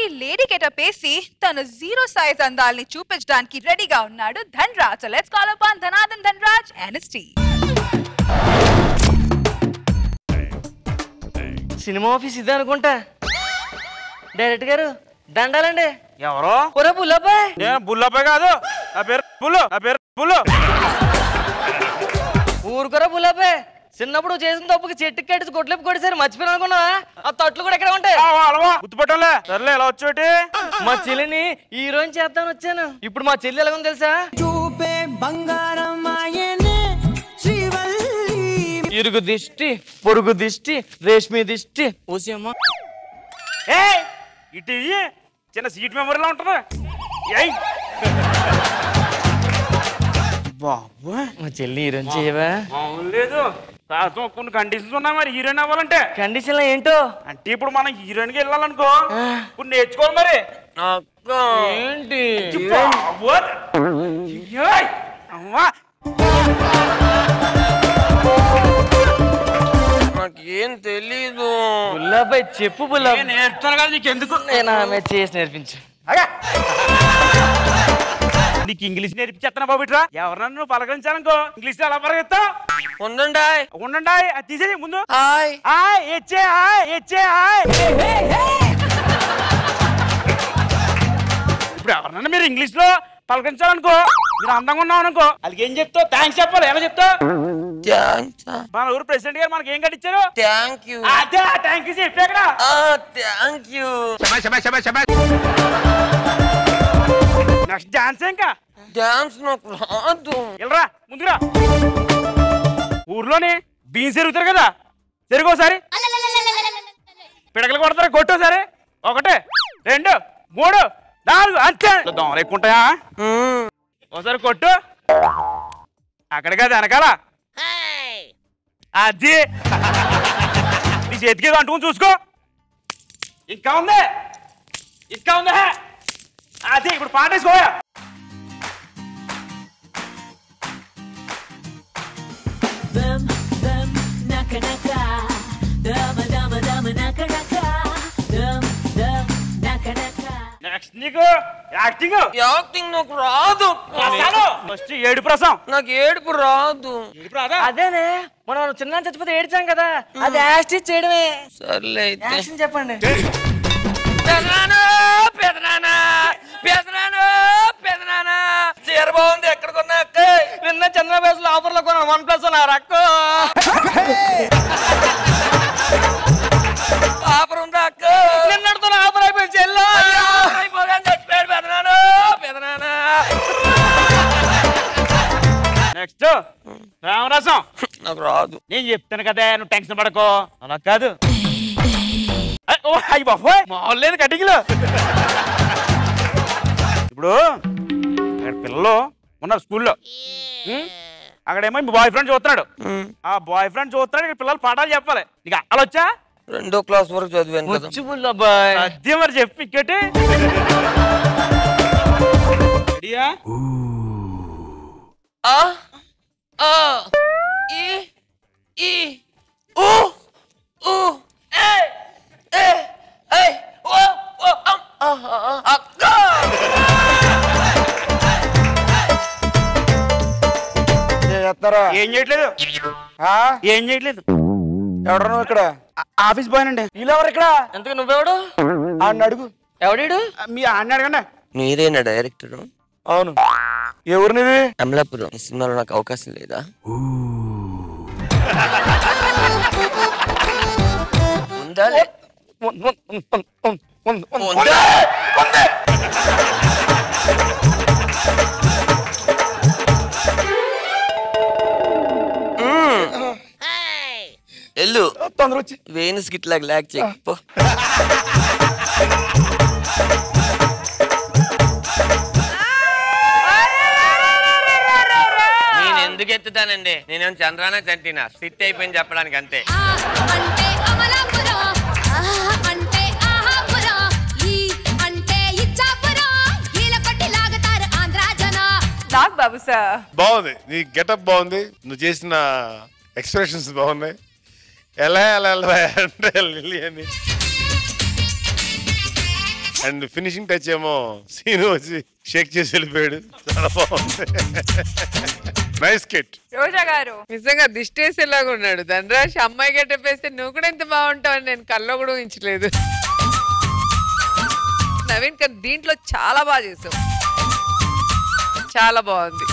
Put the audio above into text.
ఈసారి lady getup వేసి తన జీరో సైజ్ అందాల్ని చూపించడానికి రెడీగా ఉన్నాడు Dhanraj let's call upon Dhanadhan Dhanraj NST cinema office ఇదే అనుకుంటా డైరెక్ట్ గారు దండాలండి ఎవరో ఒరే పుల్లబ్బాయ్ నేను బుల్లపై కాదు నా పేరు బుల్లు నా పేరు బుల్లు ఊరుకోరా పుల్లబ్బాయ్ చిన్నప్పుడు చేసిన తప్పుకి చెట్టుకి కట్టి కొట్లేపు కొట్టేసారి మర్చిపోయిన అనుకున్నావా ఆ తట్లు కూడా ఎక్కడ ఉంటాయి అలవా గుర్తుపట్టంలే సర్లే ఎలా వచ్చేటి మా చెల్లిని హీరోయిన్ చేద్దామని వచ్చాను ఇప్పుడు మా చెల్లి ఎలాగో తెలుసా చూపే బంగారం ఆయనే శ్రీవల్లి ఇరుగు దిష్టి పొరుగు దిష్టి రేష్మి దిష్టి ఓసేమ్మా ఏ ఇటు ఇయ్యి. చిన్న సీట్ మెమరీలా ఉంటుంది ఏయ్ బాబోయ్ మా చెల్లి హీరోయిన్ చేయవా మామూలు లేదు కాస్త కొన్ని కండిషన్స్ ఉన్నాయి మరి హీరోయిన్ అవ్వాలంటే కండిషన్ ఏంటో అంటే ఇప్పుడు మనం హీరోయిన్ కి వెళ్ళాలనుకో ఇప్పుడు నేర్చుకోవాలి మరి ఏంటి బాబోయ్. ఏయ్! అమ్మా నాకేం తెలీదు పుల్లబ్బాయ్ చెప్పు నేను పుల్లబ్బాయ్ నేర్పుతాను కదా నీకు ఎందుకు నేను ఆమె చేసి నేర్పించు అగా. నీకు ఇంగ్లీష్ నేర్పించేస్తాను బాబు ఇట్రా ఎవరన్నా నువ్వు పలకరించాలనుకో ఇంగ్లీష్ ఎలా పలకరిస్తావు ఉండండి ఉండండి అది తీసేది ముందు hi hi HA hi HA hi ఇప్పుడు ఎవరన్నా మీరు ఇంగ్లీష్ లో పలకరించాలనుకో మీరు అందంగా ఉన్నాం అనుకో వాళ్ళకి ఏం చెప్తావు థ్యాంక్స్ చెప్పాలి ఎలా చెప్తావు థ్యాంక్స్ మన ఊరు ప్రెసిడెంట్ గారు మనకి ఏం కట్టించారు థ్యాంక్ యూ అదే థ్యాంక్ యూ చెప్పి అక్కడ థ్యాంక్ యూ నెక్స్ట్ డాన్స్ ఇంకా డాన్స్ నాకు రాదు వెళ్ళరా ముందురా ఊర్లోని బీన్స్ ఎరుగుతారు కదా తిరిగోసారి పిడకలు కొడతారా కొట్టోసారి ఒకటి రెండు మూడు నాలుగు అంతే దోమలు ఎక్కువ ఉంటాయా ఒకసారి కొట్టు అక్కడ కాదు వెనకాల అది నీ చేతికి ఏదో అంటుకుని చూసుకో ఇంకా ఉంది ఇంకా ఉంది అది ఇప్పుడు పాట వేసుకోయా Dum dum naka naka dum dum dum naka naka dum dum naka naka next నీకు యాక్టింగ్ యాక్టింగ్ నాకు రాదు ఫస్ట్ ఏడు ప్రసం నాకు ఏడుపు రాదు ఏడుపు రాదా అదేనే మనం చిన్న చచ్చిపోతే ఏడ్చాం కదా అది యాక్టివ్ చేయడమే సర్లే అయితే యాక్షన్ చెప్పండి పెదనానా పెదనానా పెదనానా పెదనానా చీర బాగుంది ఎక్కడ కొన్నా అక్క నిన్న చంద్ర బేస్ లో ఆఫర్ లో కొన్నాను వన్ ప్లస్ నా రక్కు ఆఫర్ ఉందా అక్క నిన్నటితో ఆఫర్ అయిపోయింది చెల్లో అయిపోగానే చచ్చిపోయాడు పెదనానా పెదనానా నెక్స్ట్ రామరసం నాకు రాదు నేను చెప్తాను కదా నువ్వు టెన్షన్ పడకో అలా కాదు అయ్, ఓ అయ్యి బాబోయ్ మామూలు లేదు కటింగ్లో ఇప్పుడు అక్కడ పిల్లలు ఉన్నారు స్కూల్లో ఉం? అక్కడేమో మీ బాయ్ ఫ్రెండ్ చూస్తున్నాడు ఆ బాయ్ ఫ్రెండ్ చూస్తున్నాడు ఇక్కడ పిల్లలు పాఠాలు చెప్పాలి నీకు అలా వచ్చా రెండో క్లాస్ వరకు చదివాను కదా వచ్చు పుల్లబ్బాయ్ అదే మరి చెప్పి ఇంకటి రెడీయా ఆ ఆ ఈ ఈ ఊ ఊ ఏ ఏ ఏ ఓ ఓ అమ్, ఆహా, అక్క చేస్తారా ఏం చేయట్లేదు ఏం చేయట్లేదు ఎవడరా నువ్వు ఇక్కడ ఆ- ఆఫీస్ బాయ్ అండి వీళ్ళెవరు ఇక్కడ ఎందుకు నువ్వెవడు ఆడిని అడుగు ఎవడీడు మీ అన్న అడగండి మీరేనా డైరెక్టర్ అవును ఎవరినిది అమలాపురం ఈ సినిమాలో నాకు అవకాశం లేదా ఉందా లే- ఉందా? మ్మ్. ఎల్లు తొందర వచ్చి వేణుస్ గిట్లాగా లాక్ చేయకపో నేను ఎందుకు ఎత్తుతానండి నేనేం చంద్రాన చంటినా సిట్ అయిపోయింది చెప్పడానికి అంతే అంటే అమలాపురం ఆ అంటే ఆహాపురం ఈ అంటే ఇచ్చాపురం ఈల కొట్టి లాగుతారు ఆంధ్రా జనం నాగ్ బాబు సార్ బాగుంది నీ గెటప్ బాగుంది నువ్వు చేసిన ఎక్స్ప్రెషన్స్ బాగున్నాయి ఎలా ఎలా ఎలా అంటే లిల్లీ అని అండ్ ఫినిషింగ్ టచ్ ఏమో సీను వచ్చి షేక్ చేసి వెళ్ళిపోయాడు చాలా బాగుంది నైస్ కిట్ రోజా గారు నిజంగా దిష్టేసేలాగా ఉన్నాడు ధనరాశి అమ్మాయి గెటప్ వేస్తే నువ్వు కూడా ఎంత బాగుంటావు అని నేను కల్లో కూడా ఊహించలేదు నవీన్ కానీ దీంట్లో చాలా బాగా చేసావు చాలా బాగుంది